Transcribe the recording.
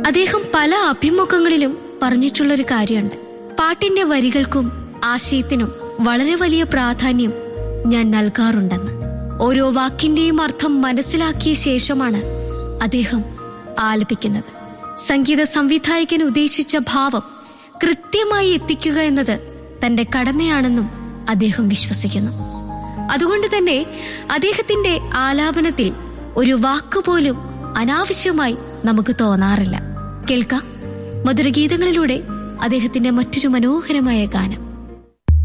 അദ്ദേഹം പല അഭിമുഖങ്ങളിലും പറഞ്ഞിട്ടുള്ളൊരു കാര്യമുണ്ട് പാട്ടിന്റെ വരികൾക്കും ആശയത്തിനും വളരെ വലിയ പ്രാധാന്യം ഞാൻ നൽകാറുണ്ടെന്ന് ഓരോ വാക്കിന്റെയും അർത്ഥം മനസ്സിലാക്കിയ ശേഷമാണ് അദ്ദേഹം ആലപിക്കുന്നത് സംഗീത സംവിധായകൻ ഉദ്ദേശിച്ച ഭാവം കൃത്യമായി എത്തിക്കുക എന്നത് തന്റെ കടമയാണെന്നും അദ്ദേഹം വിശ്വസിക്കുന്നു അതുകൊണ്ട് തന്നെ അദ്ദേഹത്തിന്റെ ആലാപനത്തിൽ ഒരു വാക്കുപോലും അനാവശ്യമായി നമുക്ക് തോന്നാറില്ല കേൾക്കാം മധുരഗീതങ്ങളിലൂടെ അദ്ദേഹത്തിന്റെ മറ്റൊരു മനോഹരമായ ഗാനം